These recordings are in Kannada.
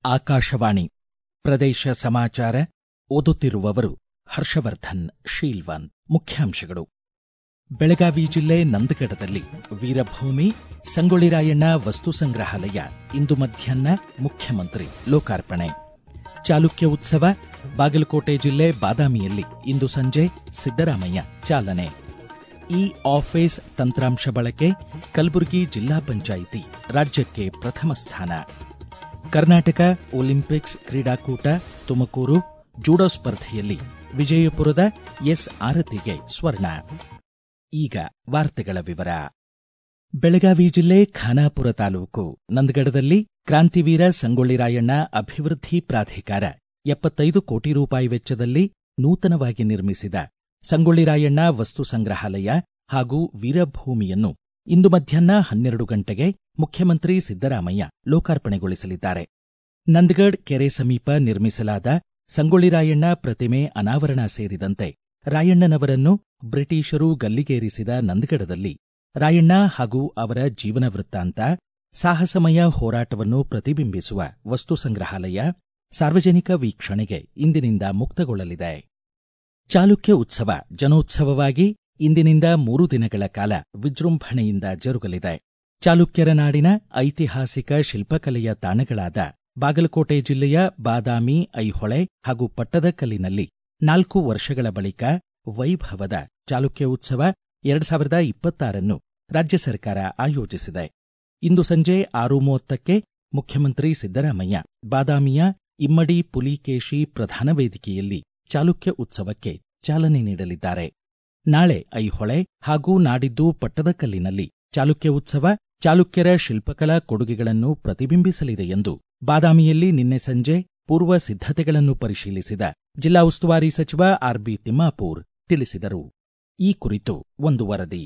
ಆಕಾಶವಾಣಿ ಪ್ರದೇಶ ಸಮಾಚಾರ ಓದುತ್ತಿರುವವರು ಹರ್ಷವರ್ಧನ್ ಶೀಲ್ವಂತ್ ಮುಖ್ಯಾಂಶಗಳು ಬೆಳಗಾವಿ ಜಿಲ್ಲೆ ನಂದಗಡದಲ್ಲಿ ವೀರಭೂಮಿ ಸಂಗೊಳ್ಳಿ ರಾಯಣ್ಣ ವಸ್ತು ಸಂಗ್ರಹಾಲಯ ಇಂದು ಮಧ್ಯಾಹ್ನ ಮುಖ್ಯಮಂತ್ರಿ ಲೋಕಾರ್ಪಣೆ ಚಾಲುಕ್ಯ ಉತ್ಸವ ಬಾಗಲಕೋಟೆ ಜಿಲ್ಲೆ ಬಾದಾಮಿಯಲ್ಲಿ ಇಂದು ಸಂಜೆ ಸಿದ್ದರಾಮಯ್ಯ ಚಾಲನೆ ಇ ಆಫೀಸ್ ತಂತ್ರಾಂಶ ಬಳಕೆ ಕಲಬುರಗಿ ಜಿಲ್ಲಾ ಪಂಚಾಯಿತಿ ರಾಜ್ಯಕ್ಕೆ ಪ್ರಥಮ ಸ್ಥಾನ ಕರ್ನಾಟಕ ಒಲಿಂಪಿಕ್ಸ್ ಕ್ರೀಡಾಕೂಟ ತುಮಕೂರು ಜೂಡೋ ಸ್ಪರ್ಧೆಯಲ್ಲಿ ವಿಜಯಪುರದ ಎಸ್ ಆರತಿಗೆ ಸ್ವರ್ಣ ಈಗ ವಾರ್ತೆಗಳ ವಿವರ ಬೆಳಗಾವಿ ಜಿಲ್ಲೆ ಖಾನಾಪುರ ತಾಲೂಕು ನಂದಗಡದಲ್ಲಿ ಕ್ರಾಂತಿವೀರ ಸಂಗೊಳ್ಳಿ ರಾಯಣ್ಣ ಅಭಿವೃದ್ಧಿ ಪ್ರಾಧಿಕಾರ ಎಪ್ಪತ್ತೈದು ಕೋಟಿ ರೂಪಾಯಿ ವೆಚ್ಚದಲ್ಲಿ ನೂತನವಾಗಿ ನಿರ್ಮಿಸಿದ ಸಂಗೊಳ್ಳಿ ರಾಯಣ್ಣ ವಸ್ತು ಸಂಗ್ರಹಾಲಯ ಹಾಗೂ ವೀರಭೂಮಿಯನ್ನು ಇಂದು ಮಧ್ಯಾಹ್ನ ಹನ್ನೆರಡು ಗಂಟೆಗೆ ಮುಖ್ಯಮಂತ್ರಿ ಸಿದ್ದರಾಮಯ್ಯ ಲೋಕಾರ್ಪಣೆಗೊಳಿಸಲಿದ್ದಾರೆ ನಂದಗಡ್ ಕೆರೆ ಸಮೀಪ ನಿರ್ಮಿಸಲಾದ ಸಂಗೊಳ್ಳಿ ರಾಯಣ್ಣ ಪ್ರತಿಮೆ ಅನಾವರಣ ಸೇರಿದಂತೆ ರಾಯಣ್ಣನವರನ್ನು ಬ್ರಿಟಿಷರು ಗಲ್ಲಿಗೇರಿಸಿದ ನಂದಗಡದಲ್ಲಿ ರಾಯಣ್ಣ ಹಾಗೂ ಅವರ ಜೀವನ ವೃತ್ತಾಂತ ಸಾಹಸಮಯ ಹೋರಾಟವನ್ನು ಪ್ರತಿಬಿಂಬಿಸುವ ವಸ್ತು ಸಂಗ್ರಹಾಲಯ ಸಾರ್ವಜನಿಕ ವೀಕ್ಷಣೆಗೆ ಇಂದಿನಿಂದ ಮುಕ್ತಗೊಳ್ಳಲಿದೆ ಚಾಲುಕ್ಯ ಉತ್ಸವ ಜನೋತ್ಸವವಾಗಿ ಇಂದಿನಿಂದ ಮೂರು ದಿನಗಳ ಕಾಲ ವಿಜೃಂಭಣೆಯಿಂದ ಜರುಗಲಿದೆ ಚಾಲುಕ್ಯರ ನಾಡಿನ ಐತಿಹಾಸಿಕ ಶಿಲ್ಪಕಲೆಯ ತಾಣಗಳಾದ ಬಾಗಲಕೋಟೆ ಜಿಲ್ಲೆಯ ಬಾದಾಮಿ ಐಹೊಳೆ ಹಾಗೂ ಪಟ್ಟದಕಲ್ಲಿನಲ್ಲಿ ನಾಲ್ಕು ವರ್ಷಗಳ ಬಳಿಕ ವೈಭವದ ಚಾಲುಕ್ಯ ಉತ್ಸವ ಎರಡ್ ಸಾವಿರದ ಇಪ್ಪತ್ತಾರನ್ನು ರಾಜ್ಯ ಸರ್ಕಾರ ಆಯೋಜಿಸಿದೆ ಇಂದು ಸಂಜೆ ಆರು ಮೂವತ್ತಕ್ಕೆ ಮುಖ್ಯಮಂತ್ರಿ ಸಿದ್ದರಾಮಯ್ಯ ಬಾದಾಮಿಯ ಇಮ್ಮಡಿ ಪುಲಿಕೇಶಿ ಪ್ರಧಾನ ವೇದಿಕೆಯಲ್ಲಿ ಚಾಲುಕ್ಯ ಉತ್ಸವಕ್ಕೆ ಚಾಲನೆ ನೀಡಲಿದ್ದಾರೆ ನಾಳೆ ಐಹೊಳೆ ಹಾಗೂ ನಾಡಿದ್ದು ಪಟ್ಟದಕಲ್ಲಿನಲ್ಲಿ ಚಾಲುಕ್ಯ ಉತ್ಸವ ಚಾಲುಕ್ಯರ ಶಿಲ್ಪಕಲಾ ಕೊಡುಗೆಗಳನ್ನು ಪ್ರತಿಬಿಂಬಿಸಲಿದೆ ಎಂದು ಬಾದಾಮಿಯಲ್ಲಿ ನಿನ್ನೆ ಸಂಜೆ ಪೂರ್ವ ಸಿದ್ಧತೆಗಳನ್ನು ಪರಿಶೀಲಿಸಿದ ಜಿಲ್ಲಾ ಉಸ್ತುವಾರಿ ಸಚಿವ ಆರ್ಬಿ ತಿಮ್ಮಾಪೂರ್ ತಿಳಿಸಿದರು ಈ ಕುರಿತು ಒಂದು ವರದಿ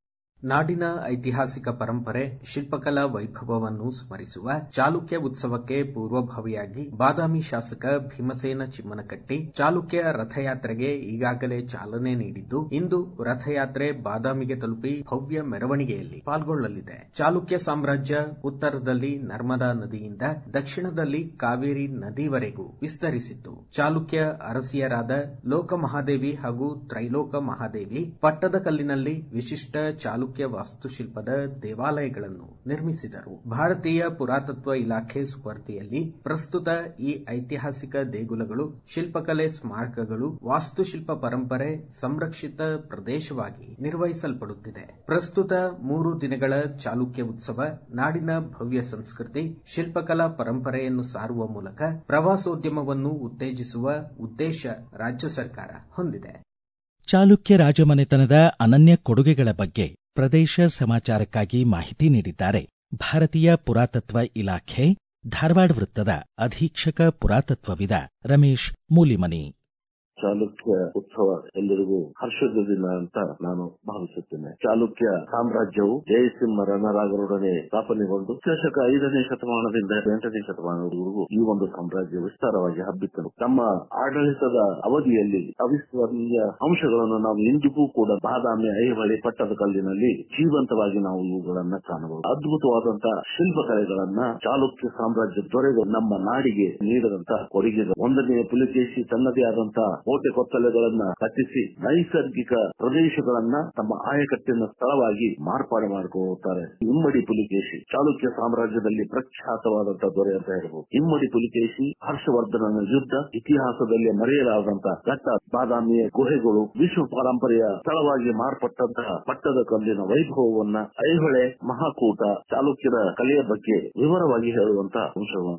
ನಾಡಿನ ಐತಿಹಾಸಿಕ ಪರಂಪರೆ ಶಿಲ್ಪಕಲಾ ವೈಭವವನ್ನು ಸ್ಮರಿಸುವ ಚಾಲುಕ್ಯ ಉತ್ಸವಕ್ಕೆ ಪೂರ್ವಭಾವಿಯಾಗಿ ಬಾದಾಮಿ ಶಾಸಕ ಭೀಮಸೇನ ಚಿಮ್ಮನಕಟ್ಟಿ ಚಾಲುಕ್ಯ ರಥಯಾತ್ರೆಗೆ ಈಗಾಗಲೇ ಚಾಲನೆ ನೀಡಿದ್ದು ಇಂದು ರಥಯಾತ್ರೆ ಬಾದಾಮಿಗೆ ತಲುಪಿ ಭವ್ಯ ಮೆರವಣಿಗೆಯಲ್ಲಿ ಪಾಲ್ಗೊಳ್ಳಲಿದೆ ಚಾಲುಕ್ಯ ಸಾಮ್ರಾಜ್ಯ ಉತ್ತರದಲ್ಲಿ ನರ್ಮದಾ ನದಿಯಿಂದ ದಕ್ಷಿಣದಲ್ಲಿ ಕಾವೇರಿ ನದಿವರೆಗೂ ವಿಸ್ತರಿಸಿತ್ತು ಚಾಲುಕ್ಯ ಅರಸಿಯರಾದ ಲೋಕಮಹಾದೇವಿ ಹಾಗೂ ತ್ರೈಲೋಕ ಮಹಾದೇವಿ ಪಟ್ಟದಕಲ್ಲಿನಲ್ಲಿ ವಿಶಿಷ್ಟ ಚಾಲುಕ್ಯ ವಾಸ್ತುಶಿಲ್ಪದ ದೇವಾಲಯಗಳನ್ನು ನಿರ್ಮಿಸಿದರು ಭಾರತೀಯ ಪುರಾತತ್ವ ಇಲಾಖೆ ಸ್ಪರ್ಧೆಯಲ್ಲಿ ಪ್ರಸ್ತುತ ಈ ಐತಿಹಾಸಿಕ ದೇಗುಲಗಳು ಶಿಲ್ಪಕಲೆ ಸ್ಮಾರಕಗಳು ವಾಸ್ತುಶಿಲ್ಪ ಪರಂಪರೆ ಸಂರಕ್ಷಿತ ಪ್ರದೇಶವಾಗಿ ನಿರ್ವಹಿಸಲ್ಪಡುತ್ತಿದೆ ಪ್ರಸ್ತುತ ಮೂರು ದಿನಗಳ ಚಾಲುಕ್ಯ ಉತ್ಸವ ನಾಡಿನ ಭವ್ಯ ಸಂಸ್ಕೃತಿ ಶಿಲ್ಪಕಲಾ ಪರಂಪರೆಯನ್ನು ಸಾರುವ ಮೂಲಕ ಪ್ರವಾಸೋದ್ಯಮವನ್ನು ಉತ್ತೇಜಿಸುವ ಉದ್ದೇಶ ರಾಜ್ಯ ಸರ್ಕಾರ ಹೊಂದಿದೆ ಚಾಲುಕ್ಯ ರಾಜಮನೆತನದ ಅನನ್ಯ ಕೊಡುಗೆಗಳ ಬಗ್ಗೆ ಪ್ರದೇಶ ಸಮಾಚಾರಕ್ಕಾಗಿ ಮಾಹಿತಿ ನೀಡಿದ್ದಾರೆ ಭಾರತೀಯ ಪುರಾತತ್ವ ಇಲಾಖೆ ಧಾರವಾಡ ವೃತ್ತದ ಅಧೀಕ್ಷಕ ಪುರಾತತ್ವವಿದ ರಮೇಶ್ ಮೂಲಿಮನಿ ಚಾಲುಕ್ಯ ಉತ್ಸವ ಎಲ್ಲರಿಗೂ ಹರ್ಷದ ದಿನ ಅಂತ ನಾನು ಭಾವಿಸುತ್ತೇನೆ ಚಾಲುಕ್ಯ ಸಾಮ್ರಾಜ್ಯವು ಜಯಸಿಂಹ ರಣರಾಗರೊಡನೆ ಸ್ಥಾಪನೆಗೊಂಡು ಶಕ ಐದನೇ ಶತಮಾನದಿಂದ ಎಂಟನೇ ಶತಮಾನದವರೆಗೂ ಈ ಒಂದು ಸಾಮ್ರಾಜ್ಯ ವಿಸ್ತಾರವಾಗಿ ಹಬ್ಬಿತ್ತು ತಮ್ಮ ಆಡಳಿತದ ಅವಧಿಯಲ್ಲಿ ಅವಿಸ್ಮರಣೀಯ ಅಂಶಗಳನ್ನು ನಾವು ಇಂದಿಗೂ ಕೂಡ ಬಾದಾಮಿ ಐಹೊಳೆ ಪಟ್ಟದ ಕಲ್ಲಿನಲ್ಲಿ ಜೀವಂತವಾಗಿ ನಾವು ಇವುಗಳನ್ನ ಕಾಣಬಹುದು ಅದ್ಭುತವಾದಂತಹ ಶಿಲ್ಪಕಲೆಗಳನ್ನ ಚಾಲುಕ್ಯ ಸಾಮ್ರಾಜ್ಯ ದೊರೆಗಳು ನಮ್ಮ ನಾಡಿಗೆ ನೀಡಿದಂತಹ ಕೊಡುಗೆಗಳು ಒಂದನೇ ಪುಲಿಕೇಶಿ ತನ್ನದೇ ಆದಂತಹ ಕೋಟೆ ಕೊತ್ತಲೆಗಳನ್ನ ಕಟ್ಟಿಸಿ ನೈಸರ್ಗಿಕ ಪ್ರದೇಶಗಳನ್ನ ತಮ್ಮ ಆಯಕಟ್ಟಿನ ಸ್ಥಳವಾಗಿ ಮಾರ್ಪಾಡು ಮಾಡಿಕೊಳ್ಳುತ್ತಾರೆ ಇಮ್ಮಡಿ ಪುಲಿಕೇಶಿ ಚಾಲುಕ್ಯ ಸಾಮ್ರಾಜ್ಯದಲ್ಲಿ ಪ್ರಖ್ಯಾತವಾದಂತಹ ದೊರೆ ಅಂತ ಹೇಳಬಹುದು ಇಮ್ಮಡಿ ಪುಲಿಕೇಶಿ ಹರ್ಷವರ್ಧನನ ಯುದ್ಧ ಇತಿಹಾಸದಲ್ಲಿ ಮರೆಯಲಾದಂತಹ ಘಟ್ಟ ಬಾದಾಮಿಯ ಗುಹೆಗಳು ವಿಶ್ವ ಪರಂಪರೆಯ ಸ್ಥಳವಾಗಿ ಮಾರ್ಪಟ್ಟಂತಹ ಪಟ್ಟದ ಕಲ್ಲಿನ ವೈಭವವನ್ನ ಐಹೊಳೆ ಮಹಾಕೂಟ ಚಾಲುಕ್ಯರ ಕಲೆಯ ಬಗ್ಗೆ ವಿವರವಾಗಿ ಹೇಳುವಂತಹ ಅಂಶವನ್ನು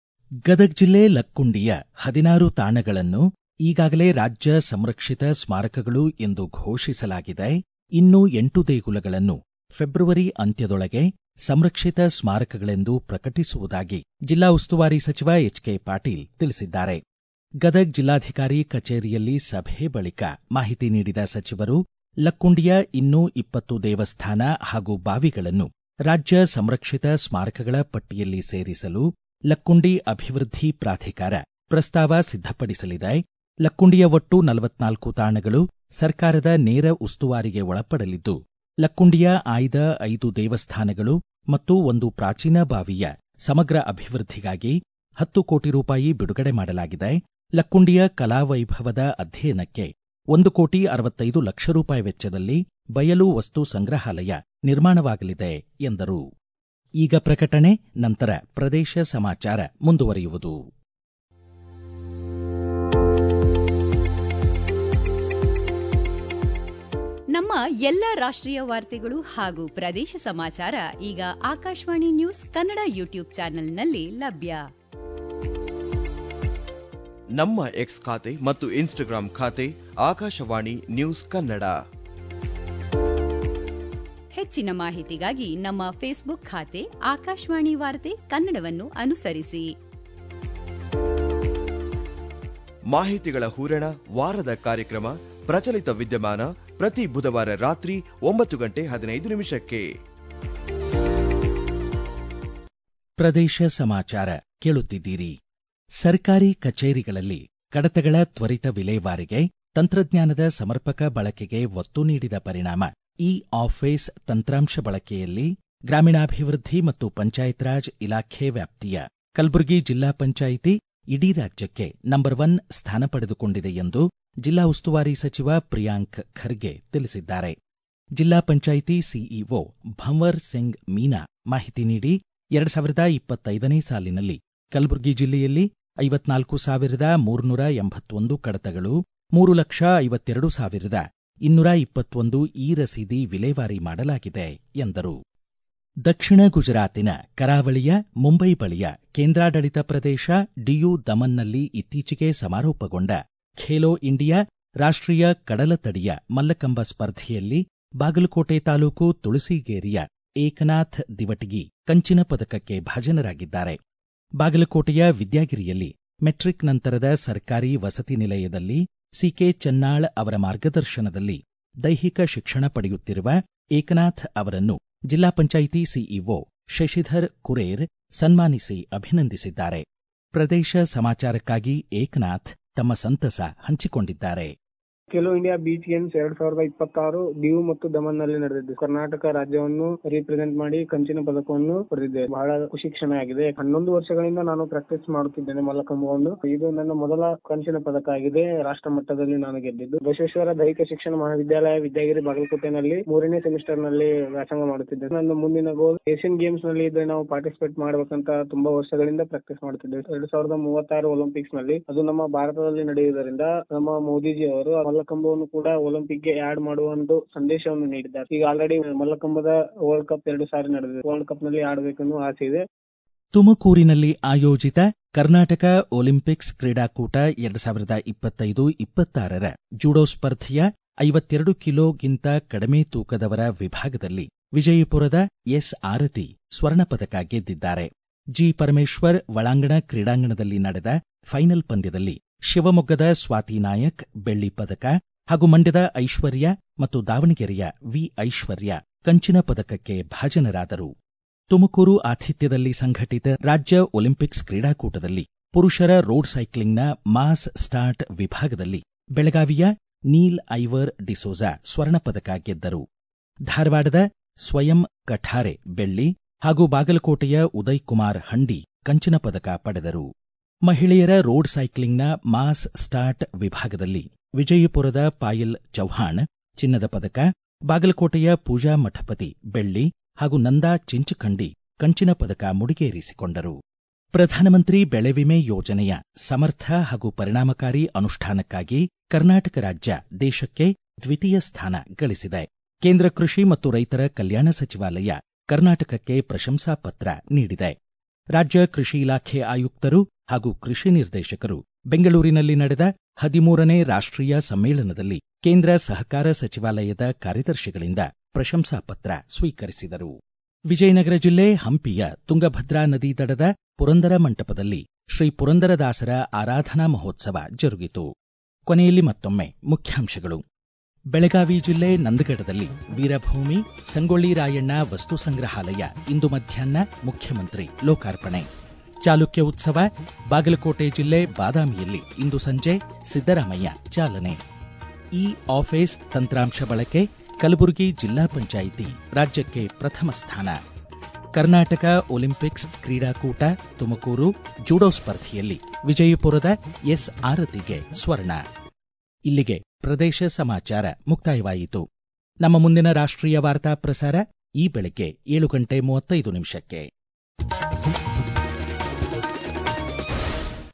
ಗದಗ ಜಿಲ್ಲೆ ಲಕ್ಕುಂಡಿಯ ಹದಿನಾರು ತಾಣಗಳನ್ನು ಈಗಾಗಲೇ ರಾಜ್ಯ ಸಂರಕ್ಷಿತ ಸ್ಮಾರಕಗಳು ಎಂದು ಘೋಷಿಸಲಾಗಿದೆ ಇನ್ನು ಎಂಟು ದೇಗುಲಗಳನ್ನು ಫೆಬ್ರವರಿ ಅಂತ್ಯದೊಳಗೆ ಸಂರಕ್ಷಿತ ಸ್ಮಾರಕಗಳೆಂದು ಪ್ರಕಟಿಸುವುದಾಗಿ ಜಿಲ್ಲಾ ಉಸ್ತುವಾರಿ ಸಚಿವ ಎಚ್ಕೆ ಪಾಟೀಲ್ ತಿಳಿಸಿದ್ದಾರೆ ಗದಗ್ ಜಿಲ್ಲಾಧಿಕಾರಿ ಕಚೇರಿಯಲ್ಲಿ ಸಭೆ ಬಳಿಕ ಮಾಹಿತಿ ನೀಡಿದ ಸಚಿವರು ಲಕ್ಕುಂಡಿಯ ಇನ್ನೂ ಇಪ್ಪತ್ತು ದೇವಸ್ಥಾನ ಹಾಗೂ ಬಾವಿಗಳನ್ನು ರಾಜ್ಯ ಸಂರಕ್ಷಿತ ಸ್ಮಾರಕಗಳ ಪಟ್ಟಿಯಲ್ಲಿ ಸೇರಿಸಲು ಲಕ್ಕುಂಡಿ ಅಭಿವೃದ್ಧಿ ಪ್ರಾಧಿಕಾರ ಪ್ರಸ್ತಾವ ಸಿದ್ಧಪಡಿಸಲಿದೆ ಲಕ್ಕುಂಡಿಯ ಒಟ್ಟು ನಲವತ್ನಾಲ್ಕು ತಾಣಗಳು ಸರ್ಕಾರದ ನೇರ ಉಸ್ತುವಾರಿಗೆ ಒಳಪಡಲಿದ್ದು ಲಕ್ಕುಂಡಿಯ ಆಯ್ದ ಐದು ದೇವಸ್ಥಾನಗಳು ಮತ್ತು ಒಂದು ಪ್ರಾಚೀನ ಬಾವಿಯ ಸಮಗ್ರ ಅಭಿವೃದ್ಧಿಗಾಗಿ ಹತ್ತು ಕೋಟಿ ರೂಪಾಯಿ ಬಿಡುಗಡೆ ಮಾಡಲಾಗಿದೆ ಲಕ್ಕುಂಡಿಯ ಕಲಾವೈಭವದ ಅಧ್ಯಯನಕ್ಕೆ ಒಂದು ಕೋಟಿ ಅರವತ್ತೈದು ಲಕ್ಷ ರೂಪಾಯಿ ವೆಚ್ಚದಲ್ಲಿ ಬಯಲು ವಸ್ತು ಸಂಗ್ರಹಾಲಯ ನಿರ್ಮಾಣವಾಗಲಿದೆ ಎಂದರು ಈಗ ಪ್ರಕಟಣೆ ನಂತರ ಪ್ರದೇಶ ಸಮಾಚಾರ ಮುಂದುವರಿಯುವುದು ನಮ್ಮ ಎಲ್ಲ ರಾಷ್ಟ್ರೀಯ ವಾರ್ತೆಗಳು ಹಾಗೂ ಪ್ರದೇಶ ಸಮಾಚಾರ ಈಗ ಆಕಾಶವಾಣಿ ನ್ಯೂಸ್ ಕನ್ನಡ ಯೂಟ್ಯೂಬ್ ಚಾನೆಲ್ನಲ್ಲಿ ಲಭ್ಯ ನಮ್ಮ ಎಕ್ಸ್ ಖಾತೆ ಮತ್ತು ಇನ್ಸ್ಟಾಗ್ರಾಂ ಖಾತೆ ಆಕಾಶವಾಣಿ ನ್ಯೂಸ್ ಕನ್ನಡ ಹೆಚ್ಚಿನ ಮಾಹಿತಿಗಾಗಿ ನಮ್ಮ ಫೇಸ್ಬುಕ್ ಖಾತೆ ಆಕಾಶವಾಣಿ ವಾರ್ತೆ ಕನ್ನಡವನ್ನು ಅನುಸರಿಸಿ ಮಾಹಿತಿಗಳ ಹೂರಣ ವಾರದ ಕಾರ್ಯಕ್ರಮ ಪ್ರಚಲಿತ ವಿದ್ಯಮಾನ ಪ್ರತಿ ಬುಧವಾರ ರಾತ್ರಿ ಒಂಬತ್ತು ಗಂಟೆ ಹದಿನೈದು ನಿಮಿಷಕ್ಕೆ ಪ್ರದೇಶ ಸಮಾಚಾರ ಕೇಳುತ್ತಿದ್ದೀರಿ ಸರ್ಕಾರಿ ಕಚೇರಿಗಳಲ್ಲಿ ಕಡತಗಳ ತ್ವರಿತ ವಿಲೇವಾರಿಗೆ ತಂತ್ರಜ್ಞಾನದ ಸಮರ್ಪಕ ಬಳಕೆಗೆ ಒತ್ತು ನೀಡಿದ ಪರಿಣಾಮ ಇ ಆಫೀಸ್ ತಂತ್ರಾಂಶ ಬಳಕೆಯಲ್ಲಿ ಗ್ರಾಮೀಣಾಭಿವೃದ್ಧಿ ಮತ್ತು ಪಂಚಾಯತ್ ರಾಜ್ ಇಲಾಖೆ ವ್ಯಾಪ್ತಿಯ ಕಲಬುರಗಿ ಜಿಲ್ಲಾ ಪಂಚಾಯಿತಿ ಇಡೀ ರಾಜ್ಯಕ್ಕೆ ನಂಬರ್ ಒನ್ ಸ್ಥಾನ ಪಡೆದುಕೊಂಡಿದೆ ಎಂದು ಜಿಲ್ಲಾ ಉಸ್ತುವಾರಿ ಸಚಿವ ಪ್ರಿಯಾಂಕ್ ಖರ್ಗೆ ತಿಳಿಸಿದ್ದಾರೆ ಜಿಲ್ಲಾ ಪಂಚಾಯಿತಿ ಸಿಇಒ ಭಂವರ್ ಸಿಂಗ್ ಮೀನಾ ಮಾಹಿತಿ ನೀಡಿ ಎರಡ್ ಸಾವಿರದ ಇಪ್ಪತ್ತೈದನೇ ಸಾಲಿನಲ್ಲಿ ಕಲಬುರಗಿ ಜಿಲ್ಲೆಯಲ್ಲಿ ಐವತ್ನಾಲ್ಕು ಸಾವಿರದ ಮೂರುನೂರ ಎಂಬತ್ತೊಂದು ಕಡತಗಳು ಮೂರು ಲಕ್ಷ ಐವತ್ತೆರಡು ಸಾವಿರದ ಇನ್ನೂರ ಇಪ್ಪತ್ತೊಂದು ಇ ರಸೀದಿ ವಿಲೇವಾರಿ ಮಾಡಲಾಗಿದೆ ಎಂದರು ದಕ್ಷಿಣ ಗುಜರಾತಿನ ಕರಾವಳಿಯ ಮುಂಬೈ ಬಳಿಯ ಕೇಂದ್ರಾಡಳಿತ ಪ್ರದೇಶ ಡಿಯು ದಮನ್ನಲ್ಲಿ ಇತ್ತೀಚೆಗೆ ಸಮಾರೋಪಗೊಂಡ ಖೇಲೋ ಇಂಡಿಯಾ ರಾಷ್ಟ್ರೀಯ ಕಡಲತಡಿಯ ಮಲ್ಲಕಂಬ ಸ್ಪರ್ಧೆಯಲ್ಲಿ ಬಾಗಲಕೋಟೆ ತಾಲೂಕು ತುಳಸಿಗೇರಿಯ ಏಕನಾಥ್ ದಿವಟಗಿ ಕಂಚಿನ ಪದಕಕ್ಕೆ ಭಾಜನರಾಗಿದ್ದಾರೆ ಬಾಗಲಕೋಟೆಯ ವಿದ್ಯಾಗಿರಿಯಲ್ಲಿ ಮೆಟ್ರಿಕ್ ನಂತರದ ಸರ್ಕಾರಿ ವಸತಿ ನಿಲಯದಲ್ಲಿ ಸಿಕೆ ಚನ್ನಾಳ್ ಅವರ ಮಾರ್ಗದರ್ಶನದಲ್ಲಿ ದೈಹಿಕ ಶಿಕ್ಷಣ ಪಡೆಯುತ್ತಿರುವ ಏಕನಾಥ್ ಅವರನ್ನು ಜಿಲ್ಲಾ ಪಂಚಾಯಿತಿ ಸಿಇಒ ಶಶಿಧರ್ ಕುರೇರ್ ಸನ್ಮಾನಿಸಿ ಅಭಿನಂದಿಸಿದ್ದಾರೆ ಪ್ರದೇಶ ಸಮಾಚಾರಕ್ಕಾಗಿ ಏಕನಾಥ್ ತಮ್ಮ ಸಂತಸ ಹಂಚಿಕೊಂಡಿದ್ದಾರೆ ಖೇಲೋ ಇಂಡಿಯಾ ಬೀಚ್ ಗೇಮ್ಸ್ ಎರಡ್ ಸಾವಿರದ ಇಪ್ಪತ್ತಾರು ಡಿಯು ಮತ್ತು ದಮನ್ ನಲ್ಲಿ ನಡೆದಿದ್ದು ಕರ್ನಾಟಕ ರಾಜ್ಯವನ್ನು ರಿಪ್ರೆಸೆಂಟ್ ಮಾಡಿ ಕಂಚಿನ ಪದಕವನ್ನು ಪಡೆದಿದ್ದೆ ಬಹಳ ಖುಷಿ ಕ್ಷಣ ಆಗಿದೆ ಹನ್ನೊಂದು ವರ್ಷಗಳಿಂದ ನಾನು ಪ್ರಾಕ್ಟೀಸ್ ಮಾಡುತ್ತಿದ್ದೇನೆ ಮಲ್ಲಕಂಬವನ್ನು ಇದು ನನ್ನ ಮೊದಲ ಕಂಚಿನ ಪದಕ ಆಗಿದೆ ರಾಷ್ಟ್ರ ಮಟ್ಟದಲ್ಲಿ ನಾನು ಗೆದ್ದಿದ್ದು ಬಸವೇಶ್ವರ ದೈಹಿಕ ಶಿಕ್ಷಣ ಮಹಾವಿದ್ಯಾಲಯ ವಿದ್ಯಾಗಿರಿ ಬಾಗಲಕೋಟೆನಲ್ಲಿ ಮೂರನೇ ಸೆಮಿಸ್ಟರ್ ನಲ್ಲಿ ವ್ಯಾಸಂಗ ಮಾಡುತ್ತಿದ್ದೆ ನನ್ನ ಮುಂದಿನ ಗೋಲ್ ಏಷ್ಯನ್ ಗೇಮ್ಸ್ ನಲ್ಲಿ ಇದ್ರೆ ನಾವು ಪಾರ್ಟಿಸಿಪೇಟ್ ಮಾಡಬೇಕಂತ ತುಂಬಾ ವರ್ಷಗಳಿಂದ ಪ್ರಾಕ್ಟೀಸ್ ಮಾಡುತ್ತಿದ್ದೇವೆ ಎರಡ್ ಸಾವಿರದ ಮೂವತ್ತಾರು ಒಲಿಂಪಿಕ್ಸ್ ನಲ್ಲಿ ಅದು ನಮ್ಮ ಭಾರತದಲ್ಲಿ ನಡೆಯುವುದರಿಂದ ನಮ್ಮ ಮೋದಿಜಿ ಅವರು ಮಲ್ಲಕಂಬವನ್ನು ಕೂಡ ಒಲಿಂಪಿಕ್ ಗೆ ಆಡ್ ಮಾಡುವ ಒಂದು ಸಂದೇಶವನ್ನು ನೀಡಿದ್ದಾರೆ ಈಗ ಆಲ್ರೆಡಿ ಮಲ್ಲಕಂಬದ ವರ್ಲ್ಡ್ ಕಪ್ ಎರಡು ಸಾರಿ ನಡೆದಿದೆ ವರ್ಲ್ಡ್ ಕಪ್ ನಲ್ಲಿ ಆಡಬೇಕೆನ್ನೋ ಆಸೆ ಇದೆ ತುಮಕೂರಿನಲ್ಲಿ ಆಯೋಜಿತ ಕರ್ನಾಟಕ ಒಲಿಂಪಿಕ್ಸ್ ಕ್ರೀಡಾಕೂಟ ಎರಡ್ ಸಾವಿರದ ಇಪ್ಪತ್ತೈದು ಇಪ್ಪತ್ತಾರರ ಜೂಡೋ ಸ್ಪರ್ಧೆಯ ಐವತ್ತೆರಡು ಕಿಲೋಗಿಂತ ಕಡಿಮೆ ತೂಕದವರ ವಿಭಾಗದಲ್ಲಿ ವಿಜಯಪುರದ ಎಸ್ ಆರತಿ ಸ್ವರ್ಣ ಪದಕ ಗೆದ್ದಿದ್ದಾರೆ ಜಿ ಪರಮೇಶ್ವರ್ ಒಳಾಂಗಣ ಕ್ರೀಡಾಂಗಣದಲ್ಲಿ ನಡೆದ ಫೈನಲ್ ಪಂದ್ಯದಲ್ಲಿ ಶಿವಮೊಗ್ಗದ ಸ್ವಾತಿ ನಾಯಕ್ ಬೆಳ್ಳಿ ಪದಕ ಹಾಗೂ ಮಂಡ್ಯದ ಐಶ್ವರ್ಯ ಮತ್ತು ದಾವಣಗೆರೆಯ ವಿ ಐಶ್ವರ್ಯ ಕಂಚಿನ ಪದಕಕ್ಕೆ ಭಾಜನರಾದರು ತುಮಕೂರು ಆತಿಥ್ಯದಲ್ಲಿ ಸಂಘಟಿತ ರಾಜ್ಯ ಒಲಿಂಪಿಕ್ಸ್ ಕ್ರೀಡಾಕೂಟದಲ್ಲಿ ಪುರುಷರ ರೋಡ್ ಸೈಕ್ಲಿಂಗ್ನ ಮಾಸ್ ಸ್ಟಾರ್ಟ್ ವಿಭಾಗದಲ್ಲಿ ಬೆಳಗಾವಿಯ ನೀಲ್ ಐವರ್ ಡಿಸೋಜಾ ಸ್ವರ್ಣ ಪದಕ ಗೆದ್ದರು ಧಾರವಾಡದ ಸ್ವಯಂ ಕಠಾರೆ ಬೆಳ್ಳಿ ಹಾಗೂ ಬಾಗಲಕೋಟೆಯ ಉದಯ್ ಕುಮಾರ್ ಹಂಡಿ ಕಂಚಿನ ಪದಕ ಪಡೆದರು ಮಹಿಳೆಯರ ರೋಡ್ ಸೈಕ್ಲಿಂಗ್ನ ಮಾಸ್ ಸ್ಟಾರ್ಟ್ ವಿಭಾಗದಲ್ಲಿ ವಿಜಯಪುರದ ಪಾಯಲ್ ಚೌಹಾಣ್ ಚಿನ್ನದ ಪದಕ ಬಾಗಲಕೋಟೆಯ ಪೂಜಾ ಮಠಪತಿ ಬೆಳ್ಳಿ ಹಾಗೂ ನಂದಾ ಚಿಂಚಖಂಡಿ ಕಂಚಿನ ಪದಕ ಮುಡಿಗೇರಿಸಿಕೊಂಡರು ಪ್ರಧಾನಮಂತ್ರಿ ಬೆಳೆ ವಿಮೆ ಯೋಜನೆಯ ಸಮರ್ಥ ಹಾಗೂ ಪರಿಣಾಮಕಾರಿ ಅನುಷ್ಠಾನಕ್ಕಾಗಿ ಕರ್ನಾಟಕ ರಾಜ್ಯ ದೇಶಕ್ಕೆ ದ್ವಿತೀಯ ಸ್ಥಾನ ಗಳಿಸಿದೆ ಕೇಂದ್ರ ಕೃಷಿ ಮತ್ತು ರೈತರ ಕಲ್ಯಾಣ ಸಚಿವಾಲಯ ಕರ್ನಾಟಕಕ್ಕೆ ಪ್ರಶಂಸಾ ಪತ್ರ ನೀಡಿದೆ ರಾಜ್ಯ ಕೃಷಿ ಇಲಾಖೆ ಆಯುಕ್ತರು ಹಾಗೂ ಕೃಷಿ ನಿರ್ದೇಶಕರು ಬೆಂಗಳೂರಿನಲ್ಲಿ ನಡೆದ ಹದಿಮೂರನೇ ರಾಷ್ಟ್ರೀಯ ಸಮ್ಮೇಳನದಲ್ಲಿ ಕೇಂದ್ರ ಸಹಕಾರ ಸಚಿವಾಲಯದ ಕಾರ್ಯದರ್ಶಿಗಳಿಂದ ಪ್ರಶಂಸಾ ಪತ್ರ ಸ್ವೀಕರಿಸಿದರು ವಿಜಯನಗರ ಜಿಲ್ಲೆ ಹಂಪಿಯ ತುಂಗಭದ್ರಾ ನದಿ ದಡದ ಪುರಂದರ ಮಂಟಪದಲ್ಲಿ ಶ್ರೀ ಪುರಂದರದಾಸರ ಆರಾಧನಾ ಮಹೋತ್ಸವ ಜರುಗಿತು ಕೊನೆಯಲ್ಲಿ ಮತ್ತೊಮ್ಮೆ ಮುಖ್ಯಾಂಶಗಳು ಬೆಳಗಾವಿ ಜಿಲ್ಲೆ ನಂದಗಡದಲ್ಲಿ ವೀರಭೂಮಿ ಸಂಗೊಳ್ಳಿ ರಾಯಣ್ಣ ವಸ್ತು ಸಂಗ್ರಹಾಲಯ ಇಂದು ಮಧ್ಯಾಹ್ನ ಮುಖ್ಯಮಂತ್ರಿ ಲೋಕಾರ್ಪಣೆ ಚಾಲುಕ್ಯ ಉತ್ಸವ ಬಾಗಲಕೋಟೆ ಜಿಲ್ಲೆ ಬಾದಾಮಿಯಲ್ಲಿ ಇಂದು ಸಂಜೆ ಸಿದ್ದರಾಮಯ್ಯ ಚಾಲನೆ ಇ ಆಫೀಸ್ ತಂತ್ರಾಂಶ ಬಳಕೆ ಕಲಬುರಗಿ ಜಿಲ್ಲಾ ಪಂಚಾಯಿತಿ ರಾಜ್ಯಕ್ಕೆ ಪ್ರಥಮ ಸ್ಥಾನ ಕರ್ನಾಟಕ ಒಲಿಂಪಿಕ್ಸ್ ಕ್ರೀಡಾಕೂಟ ತುಮಕೂರು ಜೂಡೋ ಸ್ಪರ್ಧೆಯಲ್ಲಿ ವಿಜಯಪುರದ ಎಸ್ ಆರತಿಗೆ ಸ್ವರ್ಣ ಇಲ್ಲಿಗೆ ಪ್ರದೇಶ ಸಮಾಚಾರ ಮುಕ್ತಾಯವಾಯಿತು ನಮ್ಮ ಮುಂದಿನ ರಾಷ್ಟ್ರೀಯ ವಾರ್ತಾ ಪ್ರಸಾರ ಈ ಬೆಳಗ್ಗೆ ಏಳು ಗಂಟೆ ಮೂವತ್ತೈದು ನಿಮಿಷಕ್ಕೆ